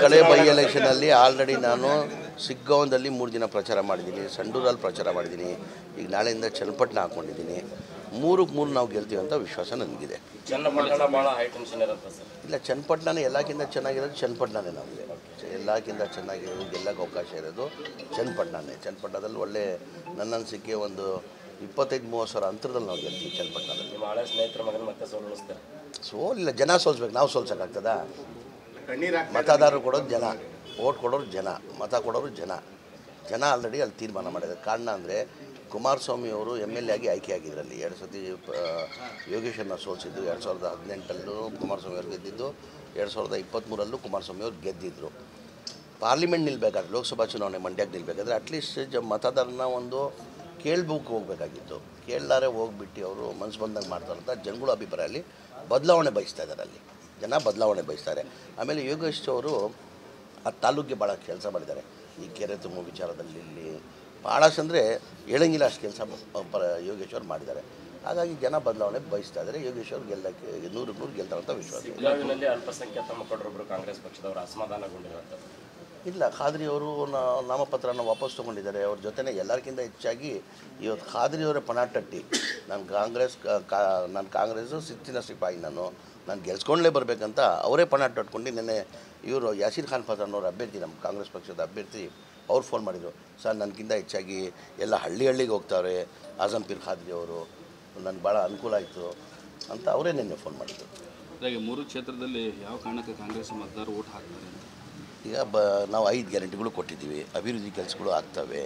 ಕಡೆ by ಎಲೆಕ್ಷನಲ್ಲಿ already ನಾನು ಸಿಗ್ಗಾಂವದಲ್ಲಿ ಮೂರು ದಿನ ಪ್ರಚಾರ ಮಾಡಿದ್ದೀನಿ ಸಂಡೂರಲ್ಲಿ ಪ್ರಚಾರ ಮಾಡಿದ್ದೀನಿ ಈಗ ನಾಳೆಯಿಂದ ಚನ್ನಪಟ್ಟಣ ಹಾಕ್ಕೊಂಡಿದ್ದೀನಿ ಮೂರಕ್ಕೆ ಮೂರು ನಾವು ಗೆಲ್ತೀವಿ ಅಂತ ವಿಶ್ವಾಸ ನನಗಿದೆ ಚನ್ನಪಟ್ಟಣ ಭಾಳ ಹೈ ಟೆನ್ಷನ್ ಇರುತ್ತೆ ಸರ್ ಇಲ್ಲ ಚನ್ನಪಟ್ಟಣನೇ ಎಲ್ಲಕ್ಕಿಂತ ಚೆನ್ನಾಗಿರೋದು ಚನ್ನಪಟ್ಟಣನೇ ನಮಗೆ ಎಲ್ಲಕ್ಕಿಂತ ಚೆನ್ನಾಗಿರೋದು ಗೆಲ್ಲಕ್ಕೆ ಅವಕಾಶ ಇರೋದು ಚನ್ನಪಟ್ಟಣನೇ ಚನ್ನಪಟ್ಟಣದಲ್ಲಿ ಒಳ್ಳೆ ನನ್ನ ಅನಿಸಿಕೆ ಒಂದು ಇಪ್ಪತ್ತೈದು ಮೂವತ್ತು ಸಾವಿರ ಅಂತರದಲ್ಲಿ ನಾವು ಗೆಲ್ತೀವಿ ಚನ್ನಪಟ್ಟಣದಲ್ಲಿ ನಿಮ್ಮ ಹಳೆ ಸ್ನೇಹಿತರ ಮಗನ ಮತ್ತೆ ಸೋಲಿಸ್ತಾರೆ ಸೋಲಿಲ್ಲ ಜನ ಸೋಲ್ಸ್ಬೇಕು ನಾವು ಸೋಲ್ಸೋಕ್ಕಾಗ್ತದಾ ಮತದಾರರು ಕೊಡೋದು ಜನ ಓಟ್ ಕೊಡೋರು ಜನ ಮತ ಕೊಡೋರು ಜನ ಜನ ಆಲ್ರೆಡಿ ಅಲ್ಲಿ ತೀರ್ಮಾನ ಮಾಡಿದ್ದಾರೆ ಕಾರಣ ಅಂದರೆ ಕುಮಾರಸ್ವಾಮಿ ಅವರು ಎಮ್ ಎಲ್ ಎ ಆಗಿ ಆಯ್ಕೆ ಆಗಿದ್ರಲ್ಲಿ ಎರಡು ಸತಿ ಪ- ಯೋಗೇಶನ್ನ ಸೋಲಿಸಿದ್ದು ಎರಡು ಸಾವಿರದ ಹದಿನೆಂಟಲ್ಲೂ ಕುಮಾರಸ್ವಾಮಿ ಅವರು ಗೆದ್ದಿದ್ದು ಎರಡು ಸಾವಿರದ ಇಪ್ಪತ್ತ್ಮೂರಲ್ಲೂ ಕುಮಾರಸ್ವಾಮಿ ಅವರು ಗೆದ್ದಿದ್ದರು ಪಾರ್ಲಿಮೆಂಟ್ ನಿಲ್ಬೇಕಾದ್ರೆ ಲೋಕಸಭಾ ಚುನಾವಣೆ ಮಂಡ್ಯಕ್ಕೆ ನಿಲ್ಬೇಕಾದ್ರೆ ಅಟ್ಲೀಸ್ಟ್ ಜ ಮತದಾರನ ಒಂದು ಕೇಳ್ಬೇಕು ಹೋಗಬೇಕಾಗಿತ್ತು ಕೇಳಲಾರೆ ಹೋಗ್ಬಿಟ್ಟು ಅವರು ಮನಸ್ಸು ಬಂದಂಗೆ ಮಾಡ್ತಾರೆ ಅಂತ ಜನಗಳ ಅಭಿಪ್ರಾಯದಲ್ಲಿ ಬದಲಾವಣೆ ಬಯಸ್ತಾ ಇದ್ದಾರೆ ಅಲ್ಲಿ ಜನ ಬದಲಾವಣೆ ಬಯಸ್ತಾರೆ ಆಮೇಲೆ ಯೋಗೇಶ್ ಅವರು ಆ ತಾಲೂಕಿಗೆ ಭಾಳ ಕೆಲಸ ಮಾಡಿದ್ದಾರೆ ಈ ಕೆರೆ ತುಂಬೋ ವಿಚಾರದಲ್ಲಿ ಇಲ್ಲಿ ಭಾಳಷ್ಟು ಅಂದರೆ ಹೇಳಂಗಿಲ್ಲ ಅಷ್ಟು ಕೆಲಸ ಪರ ಯೋಗೇಶ್ವರ್ ಮಾಡಿದ್ದಾರೆ ಹಾಗಾಗಿ ಜನ ಬದಲಾವಣೆ ಬಯಸ್ತಾ ಇದ್ದಾರೆ ಯೋಗೇಶ್ವರ್ ಗೆಲ್ಲಕ್ಕೆ ನೂರು ನೂರು ಗೆಲ್ತಾರೆ ಅಂತ ವಿಶ್ವಾಸ ಇದೆ. ಬೆಳಗಾವಿನಲ್ಲಿ ಅಲ್ಪಸಂಖ್ಯಾತ ಮುಖಂಡರೊಬ್ಬರು ಕಾಂಗ್ರೆಸ್ ಪಕ್ಷದವರು ಅಸಮಾಧಾನಗೊಂಡಿರುವಂಥದ್ದು ಇಲ್ಲ ಖಾದ್ರಿ ಅವರು ನಾ- ನಾಮಪತ್ರನ ವಾಪಸ್ ತೊಗೊಂಡಿದ್ದಾರೆ ಅವ್ರ ಜೊತೆನೇ ಎಲ್ಲರಿಗಿಂತ ಹೆಚ್ಚಾಗಿ ಇವತ್ತು ಖಾದ್ರಿ ಅವರೇ ಪಣಾಟಟ್ಟಿ ನಾನು ಕಾಂಗ್ರೆಸ್ ನಾನು ಕಾಂಗ್ರೆಸ್ಸು ಸಿಕ್ತಿನ ಸಿಪಾಯಿ ನಾನು ನಾನು ಗೆಲ್ಸ್ಕೊಂಡ್ಲೇ ಬರಬೇಕಂತ ಅವರೇ ಪಣಾಟಟ್ಕೊಂಡು ನಿನ್ನೆ ಇವರು ಯಾಸೀರ್ ಖಾನ್ ಫತಾನ್ ಅವ್ರ ಅಭ್ಯರ್ಥಿ ನಮ್ಮ ಕಾಂಗ್ರೆಸ್ ಪಕ್ಷದ ಅಭ್ಯರ್ಥಿ ಅವ್ರು ಫೋನ್ ಮಾಡಿದರು ಸರ್ ನನಗಿಂತ ಹೆಚ್ಚಾಗಿ ಎಲ್ಲ ಹಳ್ಳಿ ಹಳ್ಳಿಗೆ ಹೋಗ್ತಾವ್ರೆ ಆಜಂ ಪೀರ್ ಖಾದ್ರಿ ಅವರು ನನಗೆ ಭಾಳ ಅನುಕೂಲ ಆಯಿತು ಅಂತ ಅವರೇ ನಿನ್ನೆ ಫೋನ್ ಮಾಡಿದರು ಹಾಗೆ ಮೂರು ಕ್ಷೇತ್ರದಲ್ಲಿ ಯಾವ ಕಾರಣಕ್ಕೆ ಕಾಂಗ್ರೆಸ್ ಮತದಾರರು ಓಟ್ ಹಾಕ್ತಾರೆ ಅಂತ ಈಗ ಬ ನಾವು ಐದು ಗ್ಯಾರಂಟಿಗಳು ಕೊಟ್ಟಿದ್ದೀವಿ ಅಭಿವೃದ್ಧಿ ಕೆಲಸಗಳು ಆಗ್ತವೆ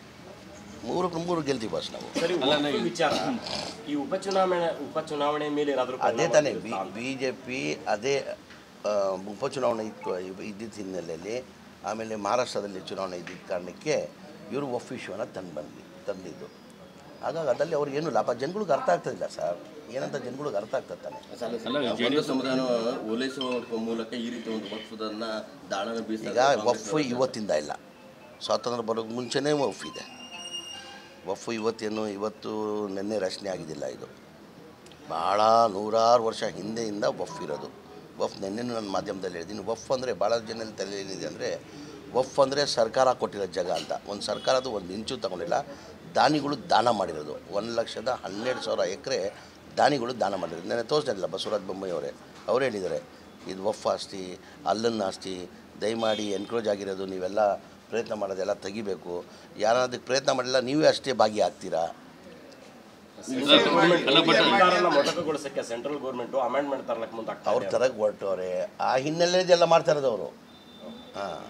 ಮೂರು ಮೂರು ಗೆಲ್ತೀವಿ ಬಸ್ ನಾವು ಸರಿ ಒಂದು ವಿಚಾರ ಈ ಉಪಚುನಾವಣೆ ಉಪಚುನಾವಣೆ ಮೇಲೆ ಏನಾದರೂ ಅದೇ ತಾನೇ ಬಿ ಬಿ ಜೆ ಪಿ ಅದೇ ಆ, ಉಪಚುನಾವಣೆ ಇತ್ತು ಇವ್- ಇದ್ದಿದ್ದ ಹಿನ್ನೆಲೆಯಲ್ಲಿ ಆಮೇಲೆ ಮಹಾರಾಷ್ಟ್ರದಲ್ಲಿ ಚುನಾವಣೆ ಇದ್ದಿದ್ದ ಕಾರಣಕ್ಕೆ ಇವರು ಒಫ್ ಇಶ್ಯೂನ ತಂದು ಬಂದ್ವಿ ತಂದಿದ್ದು ಹಾಗಾಗಿ ಅದರಲ್ಲಿ ಅವ್ರಿಗೆ ಏನು ಲಾಭ ಜನಗಳಿಗೆ ಅರ್ಥ ಆಗ್ತದಿಲ್ಲ ಸರ್ ಏನಂತ ಜನಗಳಿಗೆ ಅರ್ಥ ಆಗ್ತದೆ ತಾನೆ ಒಂದು ಸಮುದಾಯ ಓಲೈಸುವ ಮೂಲಕ ಈ ರೀತಿ ಒಂದು ವಕ್ಫದನ್ನ ದಾಳನ ಬೀಸ ಈಗ ವಫ್ ಇವತ್ತಿಂದ ಇಲ್ಲ ಸ್ವಾತಂತ್ರ್ಯ ಬರೋಕ್ಕೆ ಮುಂಚೆನೇ ವಫ್ ಇದೆ ವಫ್ ಇವತ್ತೇನು ಇವತ್ತು ನಿನ್ನೆ ರಚನೆ ಆಗಿದ್ದಿಲ್ಲ ಇದು ಭಾಳ ನೂರಾರು ವರ್ಷ ಹಿಂದೆಯಿಂದ ವಫ್ ಇರೋದು ವಫ್ ನಿನ್ನೆ ನನ್ನ ಮಾಧ್ಯಮದಲ್ಲಿ ಹೇಳಿದ್ದೀನಿ ವಫ್ ಅಂದರೆ ಭಾಳ ಜನ ತಲೆ ಏನಿದೆ ಅಂದರೆ ವಫ್ ಅಂದರೆ ಸರ್ಕಾರ ಕೊಟ್ಟಿರೋ ಜಾಗ ಅಂತ ಒಂದು ಸರ್ಕಾರದ್ದು ಒಂದು ಇಂಚು ತಗೊಂಡಿಲ್ಲ ದಾನಿಗಳು ದಾನ ಮಾಡಿರೋದು ಒಂದು ಲಕ್ಷದ ಹನ್ನೆರಡು ಸಾವಿರ ಎಕರೆ ದಾನಿಗಳು ದಾನ ಮಾಡಿರೋದು ನೆನ್ನೆ ತೋರಿಸ್ತಿಲ್ಲ ಬಸವರಾಜ ಬೊಮ್ಮಾಯಿ ಅವರೇ ಅವರೇ ಹೇಳಿದ್ದಾರೆ ಇದು ವಫ್ ಆಸ್ತಿ ಅಲ್ಲನ್ನ ಆಸ್ತಿ ದಯಮಾಡಿ ಎನ್ಕ್ರೋಜ್ ಆಗಿರೋದು ನೀವೆಲ್ಲ ಪ್ರಯತ್ನ ಮಾಡೋದೆಲ್ಲ ತೆಗಿಬೇಕು ಯಾರಾದಕ್ಕೆ ಪ್ರಯತ್ನ ಮಾಡಿಲ್ಲ ನೀವೇ ಅಷ್ಟೇ ಭಾಗಿಯಾಗ್ತೀರಾ ಅಧಿಕಾರನ ಮೊಟಕುಗೊಳಿಸಕ್ಕೆ ಸೆಂಟ್ರಲ್ ಗೌರ್ಮೆಂಟ್ ಅಮೆಂಡ್ಮೆಂಟ್ ತರಲಕ್ಕೆ ಮುಂದಾಗ್ತಾ ಅವ್ರ ಥರಕ್ಕೆ ಹೊರಟವ್ರೆ ಆ ಹಿನ್ನೆಲೆದೆಲ್ಲ ಮಾಡ್ತಾ ಇರೋದು ಅವರು ಹಾಂ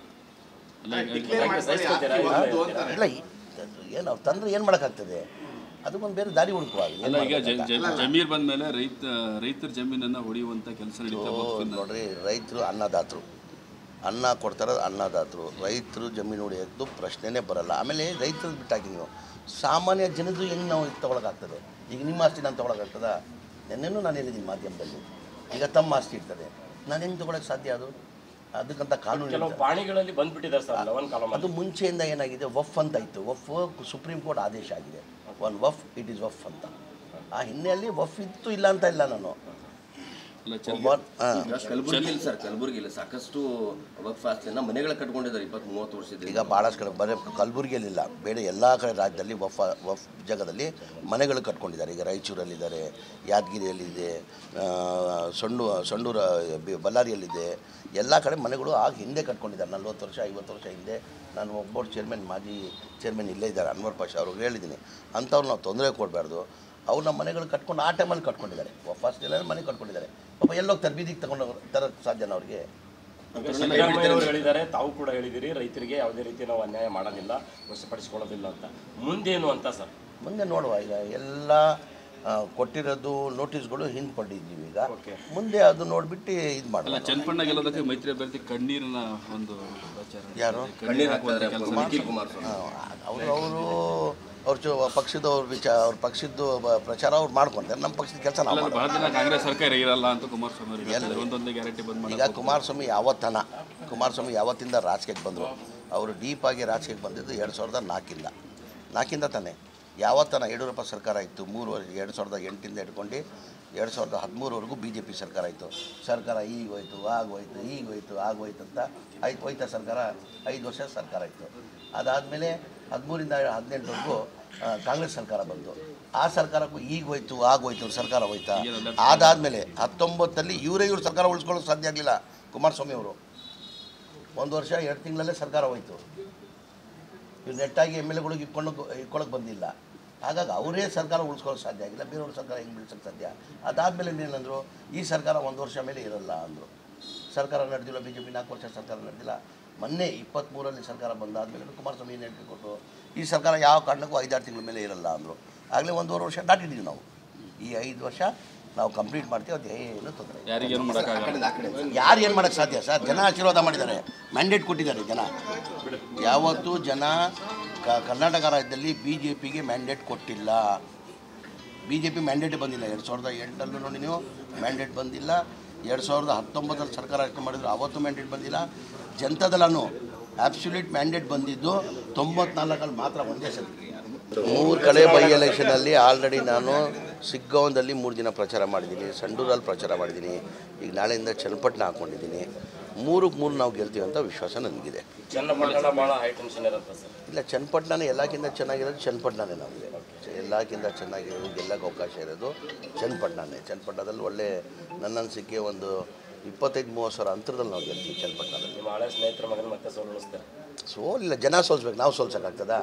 ಸಹಿಸ್ಕೊತೀರಾ ಇಲ್ಲ ಈ- ಏನು ಅವ್ರು ತಂದ್ರೆ ಏನು ಮಾಡೋಕ್ಕಾಗ್ತದೆ ಅದಕ್ಕೊಂದು ಬೇರೆ ದಾರಿ ಹುಡುಕುವಾಗ ಅಲ್ಲ ಈಗ ಜ- ಜ- ಜಮೀರ್ ಬಂದ ಮೇಲೆ ರೈತ ರೈತರ ಜಮೀನನ್ನು ಹೊಡೆಯುವಂಥ ಕೆಲಸ ನಡೀತಾ ವಕ್ಫಿಂದ ನೋಡ್ರಿ ರೈತರು ಅನ್ನದಾತರು ಅನ್ನ ಕೊಡ್ತಾರೆ ಅನ್ನದಾತರು ರೈತರು ಜಮೀನು ಹೊಡೆಯೋದು ಪ್ರಶ್ನೆನೇ ಬರಲ್ಲ ಆಮೇಲೆ ರೈತರು ಬಿಟ್ಟಾಕಿ ನೀವು ಸಾಮಾನ್ಯ ಜನದ್ದು ಹೆಂಗೆ ನಾವು ಇದು ತೊಗೊಳಕ್ಕಾಗ್ತದೆ ಈಗ ನಿಮ್ಮ ಆಸ್ತಿ ನಾನು ತೊಗೊಳಕ್ಕಾಗ್ತದ ನೆನ್ನೆನೂ ನಾನು ಹೇಳಿದ್ದೀನಿ ಮಾಧ್ಯಮದಲ್ಲಿ ಈಗ ತಮ್ಮ ಆಸ್ತಿ ಇರ್ತದೆ ನಾನು ಹೆಂಗೆ ತೊಗೊಳಕ್ಕೆ ಸಾಧ್ಯ ಅದು ಅದಕ್ಕಂತ ಕಾನೂನು ಕೆಲವು ಇರ್ತದೆ. ಪಾಣಿಗಳಲ್ಲಿ ಬಂದ್ಬಿಟ್ಟಿದ್ದಾರೆ ಸರ್ ಲೆವೆನ್ ಕಾಲಮ್ ಅದು ಮುಂಚೆಯಿಂದ ಏನಾಗಿದೆ ವಫ್ ಅಂತ ಇತ್ತು ವಫ್ ಸುಪ್ರೀಂ ಕೋರ್ಟ್ ಆದೇಶ ಆಗಿದೆ ಒನ್ ವಫ್ ಇಟ್ ಈಸ್ ವಫ್ ಅಂತ ಆ ಹಿನ್ನೆಲೆಯಲ್ಲಿ ವಫ್ ಇತ್ತು ಇಲ್ಲ ಅಂತ ಇಲ್ಲ ನಾನು ಅಲ್ಲ ಚ- ಒಬ್ಬ- ಹಾ. ಈಗ ಕಲಬುರಗಿಲಿ ಸರ್ ಕಲಬುರಗಿಲಿ ಸಾಕಷ್ಟು ವಕ್ಫ್ ಆಸ್ತಿಯನ್ನ ಮನೆಗಳ ಕಟ್ಕೊಂಡಿದ್ದಾರೆ ಇಪ್ಪತ್ತ್ ಮೂವತ್ತು ವರ್ಷದಿಂದ ಈಗ ಭಾಳಷ್ಟು ಕಡೆ ಬರೀ ಕಲಬುರಗಿಯಲ್ಲಿಲ್ಲ ಬೇರೆ ಎಲ್ಲ ಕಡೆ ರಾಜ್ಯದಲ್ಲಿ ವಫ್ ವಫ್ ಜಾಗದಲ್ಲಿ ಮನೆಗಳು ಕಟ್ಕೊಂಡಿದ್ದಾರೆ ಈಗ ರಾಯಚೂರಲ್ಲಿದ್ದಾರೆ ಯಾದಗಿರಿಯಲ್ಲಿದೆ ಆ, ಸೊಂಡು ಸೊಂಡೂರ ಬಿ- ಬಳ್ಳಾರಿಯಲ್ಲಿದೆ ಎಲ್ಲ ಕಡೆ ಮನೆಗಳು ಆಗ ಹಿಂದೆ ಕಟ್ಕೊಂಡಿದ್ದಾರೆ ನಲ್ವತ್ತು ವರ್ಷ ಐವತ್ತು ವರ್ಷ ಹಿಂದೆ ನಾನು ಒಬ್ಬರು ಚೇರ್ಮನ್ ಮಾಜಿ ಚೇರ್ಮನ್ ಇಲ್ಲೇ ಇದ್ದಾರೆ ಅನ್ವರ್ ಪಾಷಾ ಅವ್ರಿಗೆ ಹೇಳಿದ್ದೀನಿ ಅಂಥವ್ರು ನಾವು ತೊಂದರೆ ಕೊಡಬಾರ್ದು ಅವ್ರು ನಮ್ಮ ಮನೆಗಳು ಕಟ್ಕೊಂಡು ಆ ಟೈಮಲ್ಲಿ ಕಟ್ಕೊಂಡಿದ್ದಾರೆ ಫಸ್ಟ್ ಎಲ್ಲ ಮನೆ ಕಟ್ಕೊಂಡಿದ್ದಾರೆ ಪಾಪ ಎಲ್ಲೋಗ್ತಾರೆ ಬೀದಿಗೆ ತಗೊಂಡು ತರೋಕ್ಕೆ ಸಾಧ್ಯನ ಅವ್ರಿಗೆ ಸಿದ್ದರಾಮಯ್ಯ ಅವರು ಹೇಳಿದ್ದಾರೆ ತಾವು ಕೂಡ ಹೇಳಿದಿರಿ ರೈತರಿಗೆ ಯಾವುದೇ ರೀತಿ ನಾವು ಅನ್ಯಾಯ ಮಾಡೋದಿಲ್ಲ ವಶಪಡಿಸಿಕೊಳ್ಳೋದಿಲ್ಲ ಅಂತ ಮುಂದೇನು ಅಂತ ಸರ್ ಮುಂದೆ ನೋಡುವ ಈಗ ಎಲ್ಲ ಆ, ಕೊಟ್ಟಿರೋದು ನೋಟಿಸ್ಗಳು ಹಿಂದ್ಕೊಂಡಿದ್ದೀವಿ ಈಗ Okay. ಮುಂದೆ ಅದು ನೋಡ್ಬಿಟ್ಟು ಇದು ಅಲ್ಲ ಮಾಡೋಣ ಚನ್ನಪಣ್ಣ ಗೆಲ್ಲೋದಕ್ಕೆ ಮೈತ್ರಿ ಅಭ್ಯರ್ಥಿ ಕಣ್ಣೀರಿನ ಒಂದು ಪ್ರಚಾರ ಯಾರು ಕಣ್ಣೀರು ಹಾಕ್ತಾರೆ ನಿಖಿಲ್ ಕುಮಾರಸ್ವಾಮಿ ಅವರು ಅವರು ಅವ್ರ ಚು ಪಕ್ಷದವ್ರ ವಿಚಾರ ಅವ್ರ ಪಕ್ಷದ್ದು ಬ- ಪ್ರಚಾರ ಅವ್ರು ಮಾಡ್ಕೊಂತಾರೆ ನಮ್ಮ ಪಕ್ಷದ ಕೆಲಸ ನಾವು ಅಲ್ಲ ಮಾಡೋಣ ಬಹಳ ದಿನ ಕಾಂಗ್ರೆಸ್ ಸರ್ಕಾರ ಇರಲ್ಲ ಅಂತ ಕುಮಾರಸ್ವಾಮಿ ಅವರು ಹೇಳ್ತಾರೆ ಒಂದೊಂದೇ ಗ್ಯಾರಂಟಿ ಬಂದ್ ಈಗ ಮಾಡಿ ಕುಮಾರಸ್ವಾಮಿ ಯಾವತ್ತನ ಕುಮಾರಸ್ವಾಮಿ ಯಾವತ್ತಿಂದ ರಾಜಕೀಯಕ್ಕೆ ಬಂದರು ಅವರು ಡೀಪಾಗಿ ರಾಜಕೀಯಕ್ಕೆ ಬಂದಿದ್ದು ಎರಡು ಸಾವಿರದ ನಾಲ್ಕಿಂದ ನಾಲ್ಕಿಂದ ತಾನೆ ಯಾವತ್ತನ ಯಡಿಯೂರಪ್ಪ ಸರ್ಕಾರ ಇತ್ತು ಮೂರು ವರ್ಷ ಎರಡು ಸಾವಿರದ ಎಂಟಿಂದ ಹಿಡ್ಕೊಂಡು ಎರಡು ಸಾವಿರದ ಹದಿಮೂರವರೆಗೂ ಬಿ ಜೆ ಪಿ ಸರ್ಕಾರ ಆಯಿತು ಸರ್ಕಾರ ಈಗ ಹೋಯ್ತು ಆಗೋಯ್ತು ಈಗ ಹೋಯ್ತು ಆಗೋಯ್ತು ಅಂತ ಆಯ್ತು ಹೋಯ್ತಾ ಸರ್ಕಾರ ಐದು ವರ್ಷ ಸರ್ಕಾರ ಆಯಿತು ಅದಾದಮೇಲೆ ಹದಿಮೂರಿಂದ ಹದಿನೆಂಟವರೆಗೂ ಆ, ಕಾಂಗ್ರೆಸ್ ಸರ್ಕಾರ ಬಂತು ಆ ಸರ್ಕಾರಕ್ಕೂ ಈಗ ಹೋಯ್ತು ಆಗೋಯ್ತು ಸರ್ಕಾರ ಹೋಯ್ತಾ ಅದಾದಮೇಲೆ ಹತ್ತೊಂಬತ್ತಲ್ಲಿ ಇವರೇ ಇವ್ರು ಸರ್ಕಾರ ಉಳಿಸ್ಕೊಳ್ಳೋಕೆ ಸಾಧ್ಯ ಆಗಲಿಲ್ಲ ಕುಮಾರಸ್ವಾಮಿ ಅವರು ಒಂದು ವರ್ಷ ಎರಡು ತಿಂಗಳಲ್ಲೇ ಸರ್ಕಾರ ಹೋಯ್ತು ಇವ್ರು ನೆಟ್ಟಾಗಿ ಎಮ್ ಎಲ್ ಎಗಳಿಗೆ ಇಟ್ಕೊಂಡು ಇಟ್ಕೊಳಕ್ಕೆ ಬಂದಿಲ್ಲ ಹಾಗಾಗಿ ಅವರೇ ಸರ್ಕಾರ ಉಳಿಸ್ಕೊಳ್ಳೋಕೆ ಸಾಧ್ಯ ಆಗಿಲ್ಲ ಬೇರೆಯವ್ರ ಸರ್ಕಾರ ಹೆಂಗೆ ಬೀಳ್ಸೋಕ್ಕೆ ಸಾಧ್ಯ ಅದಾದಮೇಲೆ ಏನಂದರು ಈ ಸರ್ಕಾರ ಒಂದು ವರ್ಷ ಮೇಲೆ ಇರಲ್ಲ ಅಂದರು ಸರ್ಕಾರ ನಡೆದಿಲ್ಲ ಬಿ ಜೆ ಪಿ ನಾಲ್ಕು ವರ್ಷ ಸರ್ಕಾರ ನಡೆದಿಲ್ಲ ಮೊನ್ನೆ ಇಪ್ಪತ್ತ್ಮೂರಲ್ಲಿ ಸರ್ಕಾರ ಬಂದಾದಮೇಲೆ ಕುಮಾರಸ್ವಾಮಿ ಏನು ಹೇಳಿಕೆ ಕೊಟ್ಟು ಈ ಸರ್ಕಾರ ಯಾವ ಕಾರಣಕ್ಕೂ ಐದಾರು ತಿಂಗಳ ಮೇಲೆ ಇರಲ್ಲ ಅಂದರು ಆಗಲೇ ಒಂದೂವರೆ ವರ್ಷ ದಾಟಿದ್ದೀವಿ ನಾವು ಈ ಐದು ವರ್ಷ ನಾವು ಕಂಪ್ಲೀಟ್ ಮಾಡ್ತೀವಿ ಅದು ಏನು ತೊಂದರೆ ಇಲ್ಲ. ಯಾರಿಗೇನು ಮಾಡೋಕ್ಕಾಗಲ್ಲ ಯಾರು ಏನು ಮಾಡೋಕ್ಕೆ ಸಾಧ್ಯ ಸರ್ ಜನ ಆಶೀರ್ವಾದ ಮಾಡಿದ್ದಾರೆ ಮ್ಯಾಂಡೇಟ್ ಕೊಟ್ಟಿದ್ದಾರೆ ಜನ ಯಾವತ್ತೂ ಜನ ಕ ಕರ್ನಾಟಕ ರಾಜ್ಯದಲ್ಲಿ ಬಿ ಜೆ ಪಿಗೆ ಮ್ಯಾಂಡೇಟ್ ಕೊಟ್ಟಿಲ್ಲ ಬಿ ಜೆ ಪಿ ಮ್ಯಾಂಡೇಟ್ ಬಂದಿಲ್ಲ ಎರಡು ಸಾವಿರದ ಎಂಟಲ್ಲೂ ನೋಡಿ ನೀವು ಮ್ಯಾಂಡೇಟ್ ಬಂದಿಲ್ಲ ಎರಡು ಸಾವಿರದ ಹತ್ತೊಂಬತ್ತರಲ್ಲಿ ಸರ್ಕಾರ ರಚನೆ ಮಾಡಿದ್ರು ಅವತ್ತು ಮ್ಯಾಂಡೇಟ್ ಬಂದಿಲ್ಲ ಜನತಾದಳನು ಆಬ್ಸ್ಯುಲೇಟ್ ಮ್ಯಾಂಡೇಟ್ ಬಂದಿದ್ದು ತೊಂಬತ್ನಾಲ್ಕಲ್ಲಿ ಮಾತ್ರ ಒಂದೇ ಸತಿ ಮೂರು ಕಡೆ ಬೈ ಎಲೆಕ್ಷನಲ್ಲಿ ಆಲ್ರೆಡಿ ನಾನು ಸಿಗ್ಗಾಂವದಲ್ಲಿ ಮೂರು ದಿನ ಪ್ರಚಾರ ಮಾಡಿದ್ದೀನಿ ಸಂಡೂರಲ್ಲಿ ಪ್ರಚಾರ ಮಾಡಿದ್ದೀನಿ ಈಗ ನಾಳೆಯಿಂದ ಚನ್ನಪಟ್ಟಣ ಹಾಕ್ಕೊಂಡಿದ್ದೀನಿ ಮೂರಕ್ಕೆ ಮೂರು ನಾವು ಗೆಲ್ತೀವಿ ಅಂತ ವಿಶ್ವಾಸ ನನಗಿದೆ ಚನ್ನಪಟ್ಟಣ ಭಾಳ ಹೈ ಟೆನ್ಷನ್ ಇರುತ್ತೆ ಸರ್ ಇಲ್ಲ ಚನ್ನಪಟ್ಟಣನೇ ಎಲ್ಲಕ್ಕಿಂತ ಚೆನ್ನಾಗಿರೋದು ಚನ್ನಪಟ್ಟಣನೇ ನಮಗೆ ಎಲ್ಲಕ್ಕಿಂತ ಚೆನ್ನಾಗಿರೋದು ಗೆಲ್ಲಕ್ಕೆ ಅವಕಾಶ ಇರೋದು ಚನ್ನಪಟ್ಟಣನೇ ಚನ್ನಪಟ್ಟಣದಲ್ಲಿ ಒಳ್ಳೆ ನನ್ನ ಅನಿಸಿಕೆ ಒಂದು ಇಪ್ಪತ್ತೈದು ಮೂವತ್ತು ಸಾವಿರ ಅಂತರದಲ್ಲಿ ನಾವು ಗೆಲ್ತೀವಿ ಚನ್ನಪಟ್ಟಣದಲ್ಲಿ ನಿಮ್ಮ ಹಳೆ ಸ್ನೇಹಿತರ ಮಗನ ಮತ್ತೆ ಸೋಲಿಸ್ತಾರೆ ಸೋಲಿಲ್ಲ ಜನ ಸೋಲ್ಸ್ಬೇಕು ನಾವು ಸೋಲ್ಸೋಕ್ಕಾಗ್ತದಾ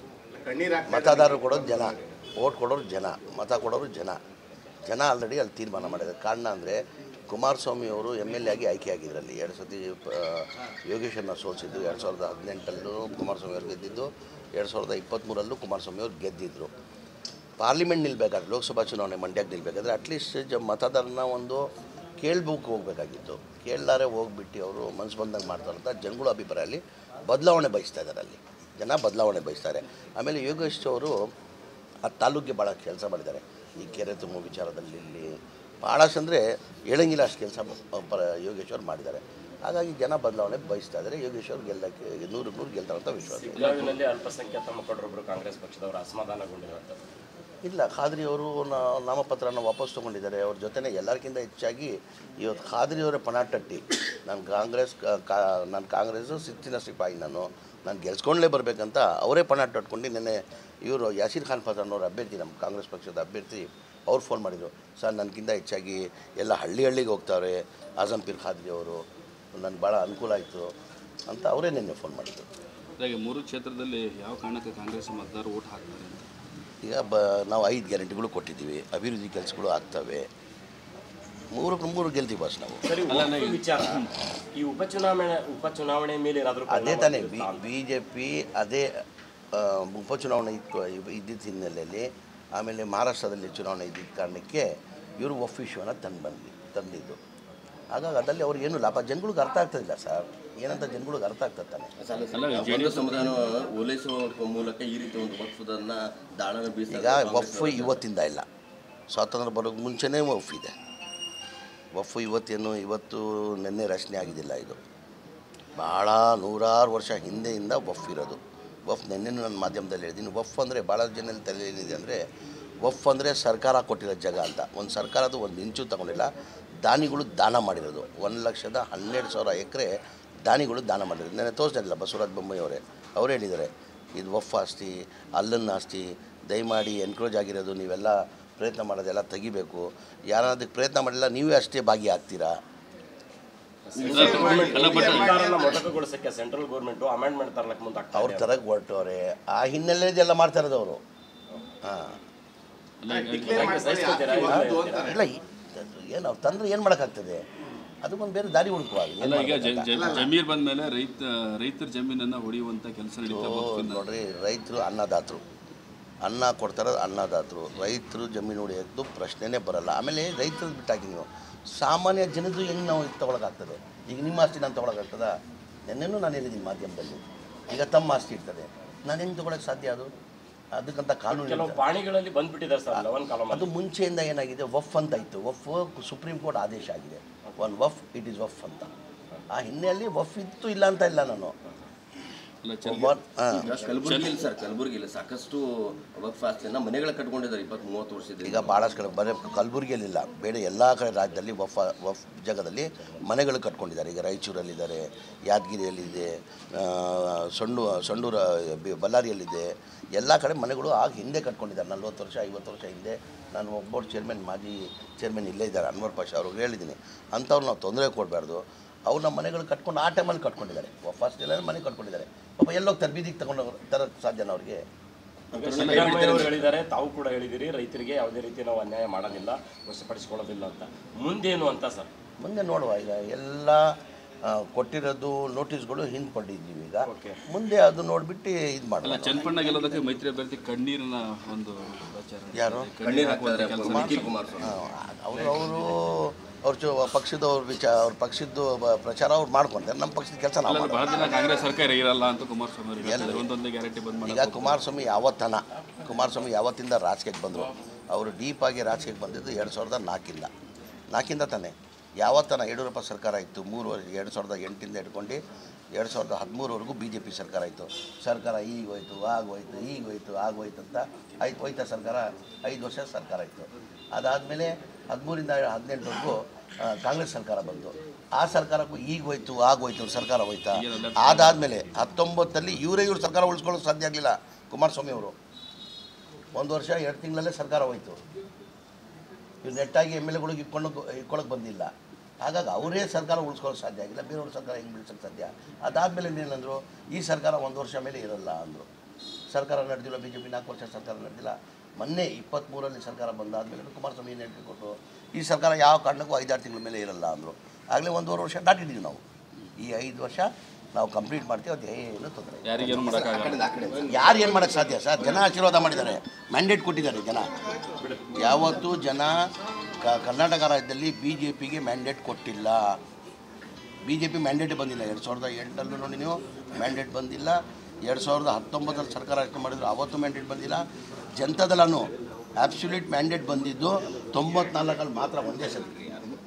ಮತದಾರರು ಕೊಡೋದು ಜನ ಓಟ್ ಕೊಡೋರು ಜನ ಮತ ಕೊಡೋರು ಜನ ಜನ ಆಲ್ರೆಡಿ ಅಲ್ಲಿ ತೀರ್ಮಾನ ಮಾಡಿದ್ದಾರೆ ಕಾರಣ ಅಂದರೆ ಕುಮಾರಸ್ವಾಮಿ ಅವರು ಎಮ್ ಎಲ್ ಎ ಆಗಿ ಆಯ್ಕೆ ಆಗಿದ್ರಲ್ಲಿ ಎರಡು ಸತಿ ಆ, ಯೋಗೇಶನ್ನ ಸೋಲಿಸಿದ್ದು ಎರಡು ಸಾವಿರದ ಹದಿನೆಂಟಲ್ಲೂ ಕುಮಾರಸ್ವಾಮಿ ಅವರು ಗೆದ್ದಿದ್ದು ಎರಡು ಸಾವಿರದ ಇಪ್ಪತ್ತ್ಮೂರಲ್ಲೂ ಕುಮಾರಸ್ವಾಮಿ ಅವರು ಗೆದ್ದಿದ್ದರು ಪಾರ್ಲಿಮೆಂಟ್ ನಿಲ್ಬೇಕಾದ್ರೆ ಲೋಕಸಭಾ ಚುನಾವಣೆ ಮಂಡ್ಯಕ್ಕೆ ನಿಲ್ಬೇಕಾದ್ರೆ ಅಟ್ಲೀಸ್ಟ್ ಜ ಮತದಾರನ ಒಂದು ಕೇಳ್ಬೇಕು ಹೋಗಬೇಕಾಗಿತ್ತು ಕೇಳಲಾರೆ ಹೋಗ್ಬಿಟ್ಟು ಅವರು ಮನಸ್ಸು ಬಂದಂಗೆ ಮಾಡ್ತಾರಂತ ಜನಗಳ ಅಭಿಪ್ರಾಯದಲ್ಲಿ ಬದಲಾವಣೆ ಬಯಸ್ತಾ ಇದ್ದಾರೆ ಅಲ್ಲಿ ಜನ ಬದಲಾವಣೆ ಬಯಸ್ತಾರೆ ಆಮೇಲೆ ಯೋಗೇಶ್ ಅವರು ಆ ತಾಲೂಕಿಗೆ ಭಾಳ ಕೆಲಸ ಮಾಡಿದ್ದಾರೆ ಈ ಕೆರೆ ತುಂಬೋ ವಿಚಾರದಲ್ಲಿ ಇಲ್ಲಿ ಭಾಳಷ್ಟು ಅಂದರೆ ಹೇಳಂಗಿಲ್ಲ ಅಷ್ಟು ಕೆಲಸ ಪರ ಯೋಗೇಶ್ವರ್ ಮಾಡಿದ್ದಾರೆ ಹಾಗಾಗಿ ಜನ ಬದಲಾವಣೆ ಬಯಸ್ತಾ ಇದ್ದಾರೆ ಯೋಗೇಶ್ವರ್ ಗೆಲ್ಲಕ್ಕೆ ನೂರಕ್ಕೆ ನೂರು ಗೆಲ್ತಾರಂತ ವಿಶ್ವಾಸ ಇದೆ ಬೆಳಗಾವಿನಲ್ಲಿ ಅಲ್ಪಸಂಖ್ಯಾತ ಮುಖಂಡರೊಬ್ಬರು ಕಾಂಗ್ರೆಸ್ ಪಕ್ಷದವರು ಅಸಮಾಧಾನಗೊಂಡಿರುವಂಥದ್ದು ಇಲ್ಲ ಖಾದ್ರಿ ಅವರು ನಾ- ನಾಮಪತ್ರನ ವಾಪಸ್ ತೊಗೊಂಡಿದ್ದಾರೆ ಅವ್ರ ಜೊತೆನೇ ಎಲ್ಲರಿಗಿಂತ ಹೆಚ್ಚಾಗಿ ಇವತ್ತು ಖಾದ್ರಿ ಅವರೇ ಪಣಾಟಟ್ಟಿ ನಾನು ಕಾಂಗ್ರೆಸ್ ಕ- ಕಾ ನಾನು ಕಾಂಗ್ರೆಸ್ಸು ಸಿಕ್ತಿನ ಸಿಪಾಯಿ ನಾನು ನಾನು ಗೆಲ್ಸ್ಕೊಂಡ್ಲೇ ಬರಬೇಕಂತ ಅವರೇ ಪಣಾಟಟ್ಕೊಂಡು ನೆನ್ನೆ ಇವರು ಯಾಸೀರ್ ಖಾನ್ ಫತಾನ್ ಅವ್ರ ಅಭ್ಯರ್ಥಿ ನಮ್ಮ ಕಾಂಗ್ರೆಸ್ ಪಕ್ಷದ ಅಭ್ಯರ್ಥಿ ಅವ್ರು ಫೋನ್ ಮಾಡಿದರು ಸರ್ ನನಗಿಂತ ಹೆಚ್ಚಾಗಿ ಎಲ್ಲ ಹಳ್ಳಿ ಹಳ್ಳಿಗೆ ಹೋಗ್ತಾವ್ರೆ ಆಜಂ ಪೀರ್ ಖಾದ್ರಿ ಅವರು ನನಗೆ ಭಾಳ ಅನುಕೂಲ ಆಯಿತು ಅಂತ ಅವರೇ ನಿನ್ನೆ ಫೋನ್ ಮಾಡಿದರು ಹಾಗೆ ಮೂರು ಕ್ಷೇತ್ರದಲ್ಲಿ ಯಾವ ಕಾರಣಕ್ಕೆ ಕಾಂಗ್ರೆಸ್ ಮತದಾರರು ಓಟ್ ಹಾಕ್ತಾರೆ ಅಂತ ಈಗ ಬ ನಾವು ಐದು ಗ್ಯಾರಂಟಿಗಳು ಕೊಟ್ಟಿದ್ದೀವಿ ಅಭಿವೃದ್ಧಿ ಕೆಲಸಗಳು ಆಗ್ತವೆ ಮೂರಕ್ಕೆ ಮೂರು ಗೆಲ್ತೀವಿ ಬಸ್ ನಾವು ಸರಿ ಒಂದು ವಿಚಾರ ಈ ಉಪಚುನಾವಣೆ ಉಪಚುನಾವಣೆ ಮೇಲೆ ಏನಾದರೂ ಅದೇ ತಾನೇ ಬಿ ಬಿ ಜೆ ಪಿ ಅದೇ ಆ, ಉಪಚುನಾವಣೆ ಇತ್ತು ಇದ್ದಿದ್ದ ಹಿನ್ನೆಲೆಯಲ್ಲಿ ಆಮೇಲೆ ಮಹಾರಾಷ್ಟ್ರದಲ್ಲಿ ಚುನಾವಣೆ ಇದ್ದಿದ್ದ ಕಾರಣಕ್ಕೆ ಇವರು ಒಫ್ ಇಶ್ಯೂನ ತಂದು ಬಂದು ತಂದಿದ್ದು ಹಾಗಾಗಿ ಅದರಲ್ಲಿ ಅವ್ರಿಗೇನು ಲಾಭ ಜನಗಳಿಗೆ ಅರ್ಥ ಆಗ್ತದಿಲ್ಲ ಸರ್ ಏನಂತ ಜನಗಳಿಗೆ ಅರ್ಥ ಆಗ್ತದೆ ತಾನೆ ಅಲ್ಲ ಒಂದು ಸಮುದಾಯ ಓಲೈಸುವ ಮೂಲಕ ಈ ರೀತಿ ಒಂದು ವಕ್ಫದನ್ನ ದಾಳನ ಬೀಸ ಈಗ ವಫ್ ಇವತ್ತಿಂದ ಇಲ್ಲ ಸ್ವಾತಂತ್ರ್ಯ ಬರೋಕ್ಕೆ ಮುಂಚೆನೇ ವಫ್ ಇದೆ ವಫ್ ಇವತ್ತೇನು ಇವತ್ತು ನಿನ್ನೆ ರಚನೆ ಆಗಿದ್ದಿಲ್ಲ ಇದು ಭಾಳ ನೂರಾರು ವರ್ಷ ಹಿಂದೆಯಿಂದ ವಫ್ ಇರೋದು ವಫ್ ನಿನ್ನೆನೂ ನನ್ನ ಮಾಧ್ಯಮದಲ್ಲಿ ಹೇಳಿದ್ದೀನಿ ವಫ್ ಅಂದರೆ ಭಾಳ ಜನ ತಲೆ ಏನಿದೆ ಅಂದರೆ ವಫ್ ಅಂದರೆ ಸರ್ಕಾರ ಕೊಟ್ಟಿರೋ ಜಾಗ ಅಂತ ಒಂದು ಸರ್ಕಾರದ್ದು ಒಂದು ಇಂಚು ತಗೊಂಡಿಲ್ಲ ದಾನಿಗಳು ದಾನ ಮಾಡಿರೋದು ಒಂದು ಲಕ್ಷದ ಹನ್ನೆರಡು ಸಾವಿರ ಎಕರೆ ದಾನಿಗಳು ದಾನ ಮಾಡಿರೋದು ನೆನ್ನೆ ತೋರಿಸ್ತಾರಿಲ್ಲ ಬಸವರಾಜ ಬೊಮ್ಮಾಯಿ ಅವರೇ ಅವ್ರು ಹೇಳಿದ್ದಾರೆ ಇದು ವಫ್ ಆಸ್ತಿ ಅಲ್ಲನ್ನ ಆಸ್ತಿ ದಯಮಾಡಿ ಎನ್ಕ್ರೋಜ್ ಆಗಿರೋದು ನೀವೆಲ್ಲ ಪ್ರಯತ್ನ ಮಾಡೋದೆಲ್ಲ ತೆಗಿಬೇಕು ಯಾರಾದಕ್ಕೆ ಪ್ರಯತ್ನ ಮಾಡಿಲ್ಲ ನೀವೇ ಅಷ್ಟೇ ಭಾಗಿಯಾಗ್ತೀರಾ ಅಲ್ಲ ಬಟ್ ಸರ್ಕಾರನ ಮೊಟಕುಗೊಳಿಸಕ್ಕೆ ಸೆಂಟ್ರಲ್ ಗೌರ್ಮೆಂಟ್ ಅಮೆಂಡ್ಮೆಂಟ್ ತರಲಕ್ಕೆ ಮುಂದಾಗ್ತಾ ಅವ್ರ ಥರಕ್ಕೆ ಹೊರಟವ್ರೆ ಆ ಹಿನ್ನೆಲೆದೆಲ್ಲ ಮಾಡ್ತಾ ಇರೋದು ಅವರು ಹಾಂ ಸಹಿಸ್ಕೊತೀರಾ ಇಲ್ಲ ಈ- ಏನು ಅವ್ರು ತಂದ್ರೆ ಏನು ಮಾಡೋಕ್ಕಾಗ್ತದೆ ಅದಕ್ಕೊಂದು ಬೇರೆ ದಾರಿ ಹುಡುಕುವಾಗ ಅಲ್ಲ ಈಗ ಜ- ಜ- ಜಮೀರ್ ಬಂದ ಮೇಲೆ ರೈತ ರೈತರ ಜಮೀನನ್ನು ಹೊಡೆಯುವಂಥ ಕೆಲಸ ನಡೀತಾ ಹೋಗ್ತಿದೆ ನೋಡ್ರಿ ರೈತರು ಅನ್ನದಾತರು ಅನ್ನ ಕೊಡ್ತಾರೆ ಅನ್ನದಾತರು ರೈತರು ಜಮೀನು ಹೊಡೆಯೋದು ಪ್ರಶ್ನೆನೇ ಬರಲ್ಲ ಆಮೇಲೆ ರೈತರು ಬಿಟ್ಟಾಕಿ ನೀವು ಸಾಮಾನ್ಯ ಜನದ್ದು ಹೆಂಗೆ ನಾವು ಇದು ತೊಗೊಳಕ್ಕಾಗ್ತದೆ ಈಗ ನಿಮ್ಮ ಆಸ್ತಿ ನಾನು ತೊಗೊಳಕ್ಕಾಗ್ತದ ನೆನ್ನೆನೂ ನಾನು ಹೇಳಿದ್ದೀನಿ ಮಾಧ್ಯಮದಲ್ಲಿ ಈಗ ತಮ್ಮ ಆಸ್ತಿ ಇರ್ತದೆ ನಾನು ಹೆಂಗೆ ತೊಗೊಳಕ್ಕೆ ಸಾಧ್ಯ ಅದು ಅದಕ್ಕಂತ ಕಾನೂನು ಕೆಲವು ಇರ್ತದೆ. ಪಾಣಿಗಳಲ್ಲಿ ಬಂದ್ಬಿಟ್ಟಿದ್ದಾರೆ ಸರ್ ಲೆವೆನ್ ಕಾಲಮ್ ಅದು ಮುಂಚೆಯಿಂದ ಏನಾಗಿದೆ ವಫ್ ಅಂತ ಇತ್ತು ವಫ್ ಸುಪ್ರೀಂ ಕೋರ್ಟ್ ಆದೇಶ ಆಗಿದೆ ಒನ್ ವಫ್ ಇಟ್ ಈಸ್ ವಫ್ ಅಂತ ಆ ಹಿನ್ನೆಲೆಯಲ್ಲಿ ವಫ್ ಇತ್ತು ಇಲ್ಲ ಅಂತ ಇಲ್ಲ ನಾನು ಅಲ್ಲ ಚ- ಒಬ್ಬ ಹಾಂ ಈಗ ಕಲಬುರಗಿಯಲ್ಲಿ ಸರ್ ಕಲಬುರಗಿಯಲ್ಲಿ ಸಾಕಷ್ಟು ವಕ್ಫ್ ಆಸ್ತಿಯನ್ನ ಮನೆಗಳ ಕಟ್ಕೊಂಡಿದ್ದಾರೆ ಇಪ್ಪತ್ತ್ ಮೂವತ್ತು ವರ್ಷದಿಂದ ಈಗ ಭಾಳಷ್ಟು ಕಡೆ ಬರೀ ಕಲಬುರಗಿಯಲ್ಲಿಲ್ಲ ಬೇರೆ ಎಲ್ಲ ಕಡೆ ರಾಜ್ಯದಲ್ಲಿ ವಫ್ ವಫ್ ಜಾಗದಲ್ಲಿ ಮನೆಗಳು ಕಟ್ಕೊಂಡಿದ್ದಾರೆ ಈಗ ರಾಯಚೂರಲ್ಲಿದ್ದಾರೆ ಯಾದಗಿರಿಯಲ್ಲಿದೆ ಆ, ಸೊಂಡು ಸೊಂಡೂರ ಬಿ- ಬಳ್ಳಾರಿಯಲ್ಲಿದೆ ಎಲ್ಲ ಕಡೆ ಮನೆಗಳು ಆಗ ಹಿಂದೆ ಕಟ್ಕೊಂಡಿದ್ದಾರೆ ನಲ್ವತ್ತು ವರ್ಷ ಐವತ್ತು ವರ್ಷ ಹಿಂದೆ ನಾನು ಒಬ್ಬ ಚೇರ್ಮನ್ ಮಾಜಿ ಚೇರ್ಮನ್ ಇಲ್ಲೇ ಇದ್ದಾರೆ ಅನ್ವರ್ ಪಾಷಾ ಅವ್ರಿಗೆ ಹೇಳಿದ್ದೀನಿ ಅಂಥವ್ರು ನಾವು ತೊಂದರೆ ಕೊಡಬಾರ್ದು ಅವ್ರು ನಮ್ಮ ಮನೆಗಳು ಕಟ್ಕೊಂಡು ಆ ಟೈಮಲ್ಲಿ ಕಟ್ಕೊಂಡಿದ್ದಾರೆ ಫಸ್ಟ್ ಎಲ್ಲ ಮನೆ ಕಟ್ಕೊಂಡಿದ್ದಾರೆ ಪಾಪ ಎಲ್ಲೋಗ್ತಾರೆ ಬೀದಿಗೆ ತಗೊಂಡು ತರಕ್ಕೆ ಸಾಧ್ಯನ ಅವ್ರಿಗೆ ಈಗ ಸಿದ್ದರಾಮಯ್ಯ ಅವರು ಹೇಳಿದ್ದಾರೆ ತಾವು ಕೂಡ ಹೇಳಿದಿರಿ ರೈತರಿಗೆ ಯಾವುದೇ ರೀತಿ ನಾವು ಅನ್ಯಾಯ ಮಾಡೋದಿಲ್ಲ ವಶಪಡಿಸಿಕೊಳ್ಳೋದಿಲ್ಲ ಅಂತ ಮುಂದೇನು ಅಂತ ಸರ್ ಮುಂದೆ ನೋಡುವ ಈಗ ಎಲ್ಲ ಆ, ಕೊಟ್ಟಿರೋದು ನೋಟಿಸ್ಗಳು ಹಿಂದ್ಕೊಂಡಿದ್ದೀವಿ ಈಗ ಮುಂದೆ ಅದು ನೋಡ್ಬಿಟ್ಟು ಇದು ಅಲ್ಲ ಮಾಡಲ್ಲ ಚನ್ನಪಣ್ಣ ಗೆಲ್ಲೋದಕ್ಕೆ ಮೈತ್ರಿ ಅಭ್ಯರ್ಥಿ ಕಣ್ಣೀರಿನ ಒಂದು ಪ್ರಚಾರ ಯಾರು ಕಣ್ಣೀರು ಹಾಕ್ತಾರೆ ನಿಖಿಲ್ ಕುಮಾರಸ್ವಾಮಿ ಅವರು ಅವರು ಅವ್ರ ಚು ಪಕ್ಷದ ಅವ್ರ ವಿಚಾರ ಅವ್ರ ಪಕ್ಷದ್ದು ಬ- ಪ್ರಚಾರ ಅವ್ರು ಮಾಡ್ಕೊಂತಾರೆ ನಮ್ಮ ಪಕ್ಷದ ಕೆಲಸ ನಾವು ಅಲ್ಲ ಮಾಡೋದು ಬಹಳ ದಿನ ಕಾಂಗ್ರೆಸ್ ಸರ್ಕಾರ ಇರಲ್ಲ ಅಂತ ಕುಮಾರಸ್ವಾಮಿ ಅವರು ಹೇಳ್ತಾರೆ ಒಂದೊಂದೇ ಗ್ಯಾರಂಟಿ ಬಂದ್ ಮಾಡಿ ಈಗ ಕುಮಾರಸ್ವಾಮಿ ಯಾವತ್ತನ ಕುಮಾರಸ್ವಾಮಿ ಯಾವತ್ತಿಂದ ರಾಜಕೀಯಕ್ಕೆ ಬಂದರು ಅವರು ಡೀಪಾಗಿ ರಾಜಕೀಯಕ್ಕೆ ಬಂದಿದ್ದು ಎರಡು ಸಾವಿರದ ನಾಲ್ಕಿಂದ ನಾಲ್ಕಿಂದ ತಾನೆ ಯಾವತ್ತನ ಯಡಿಯೂರಪ್ಪ ಸರ್ಕಾರ ಇತ್ತು ಮೂರು ವರ್ಷ ಎರಡು ಸಾವಿರದ ಎಂಟಿಂದ ಹಿಡ್ಕೊಂಡು ಎರಡು ಸಾವಿರದ ಹದಿಮೂರವರೆಗೂ ಬಿ ಜೆ ಪಿ ಸರ್ಕಾರ ಇತ್ತು ಸರ್ಕಾರ ಈಗ ಹೋಯ್ತು ಆಗ ಹೋಯ್ತು ಈಗ ಹೋಯ್ತು ಆಗ ಹೋಯ್ತು ಅಂತ ಆಯ್ತು ಹೋಯ್ತಾ ಸರ್ಕಾರ ಐದು ವರ್ಷ ಸರ್ಕಾರ ಇತ್ತು ಅದಾದಮೇಲೆ ಹದಿಮೂರಿಂದ ಹದಿನೆಂಟವರೆಗೂ ಕಾಂಗ್ರೆಸ್ ಸರ್ಕಾರ ಬಂತು ಆ ಸರ್ಕಾರಕ್ಕೂ ಈಗ ಹೋಯ್ತು ಆಗ ಹೋಯ್ತು ಸರ್ಕಾರ ಹೋಯ್ತಾ ಅದಾದಮೇಲೆ ಹತ್ತೊಂಬತ್ತಲ್ಲಿ ಇವರೇ ಇವ್ರ ಸರ್ಕಾರ ಉಳಿಸ್ಕೊಳ್ಳೋಕೆ ಸಾಧ್ಯ ಆಗಲಿಲ್ಲ ಕುಮಾರಸ್ವಾಮಿ ಅವರು ಒಂದು ವರ್ಷ ಎರಡು ತಿಂಗಳಲ್ಲೇ ಸರ್ಕಾರ ಹೋಯ್ತು ಇವ್ರು ನೆಟ್ಟಾಗಿ ಎಮ್ ಎಲ್ ಎಗಳಿಗೆ ಇಟ್ಕೊಂಡು ಇಟ್ಕೊಳಕ್ಕೆ ಬಂದಿಲ್ಲ ಹಾಗಾಗಿ ಅವರೇ ಸರ್ಕಾರ ಉಳಿಸ್ಕೊಳ್ಳೋಕೆ ಸಾಧ್ಯ ಆಗಿಲ್ಲ ಬೇರೆಯವ್ರ ಸರ್ಕಾರ ಹೆಂಗೆ ಬೆಳೆಸೋಕ್ಕೆ ಸಾಧ್ಯ ಅದಾದಮೇಲೆ ಏನಂದರು ಈ ಸರ್ಕಾರ ಒಂದು ವರ್ಷ ಮೇಲೆ ಇರಲ್ಲ ಅಂದರು ಸರ್ಕಾರ ನಡೆದಿಲ್ಲ ಬಿ ಜೆ ಪಿ ನಾಲ್ಕು ವರ್ಷ ಸರ್ಕಾರ ನಡೆದಿಲ್ಲ ಮೊನ್ನೆ ಇಪ್ಪತ್ತ್ಮೂರಲ್ಲಿ ಸರ್ಕಾರ ಬಂದಾದಮೇಲೆ ಕುಮಾರಸ್ವಾಮಿ ಏನು ಹೇಳಿಕೆ ಕೊಟ್ಟರು ಈ ಸರ್ಕಾರ ಯಾವ ಕಾರಣಕ್ಕೂ ಐದಾರು ತಿಂಗಳ ಮೇಲೆ ಇರಲ್ಲ ಅಂದರು ಆಗಲೇ ಒಂದೂವರೆ ವರ್ಷ ದಾಟಿದ್ದೀವಿ ನಾವು ಈ ಐದು ವರ್ಷ ನಾವು ಕಂಪ್ಲೀಟ್ ಮಾಡ್ತೀವಿ ಅದು ಏನು ತೊಂದರೆ ಇಲ್ಲ. ಯಾರಿಗೇನು ಮಾಡೋಕ್ಕಾಗಲ್ಲ ಯಾರು ಏನು ಮಾಡೋಕ್ಕೆ ಸಾಧ್ಯ ಸರ್ ಜನ ಆಶೀರ್ವಾದ ಮಾಡಿದ್ದಾರೆ ಮ್ಯಾಂಡೇಟ್ ಕೊಟ್ಟಿದ್ದಾರೆ ಜನ ಯಾವತ್ತೂ ಜನ ಕ- ಕರ್ನಾಟಕ ರಾಜ್ಯದಲ್ಲಿ ಬಿ ಜೆ ಪಿಗೆ ಮ್ಯಾಂಡೇಟ್ ಕೊಟ್ಟಿಲ್ಲ ಬಿ ಜೆ ಪಿ ಮ್ಯಾಂಡೇಟ್ ಬಂದಿಲ್ಲ ಎರಡು ಸಾವಿರದ ಎಂಟಲ್ಲೂ ನೋಡಿ ನೀವು ಮ್ಯಾಂಡೇಟ್ ಬಂದಿಲ್ಲ ಎರಡು ಸಾವಿರದ ಹತ್ತೊಂಬತ್ತರಲ್ಲಿ ಸರ್ಕಾರ ರಚನೆ ಮಾಡಿದ್ರು ಅವತ್ತು ಮ್ಯಾಂಡೇಟ್ ಬಂದಿಲ್ಲ ಜನತಾದಳನು ಆಬ್ಸ್ಯುಲೇಟ್ ಮ್ಯಾಂಡೇಟ್ ಬಂದಿದ್ದು ತೊಂಬತ್ನಾಲ್ಕಲ್ಲಿ ಮಾತ್ರ ಒಂದೇ ಸತಿ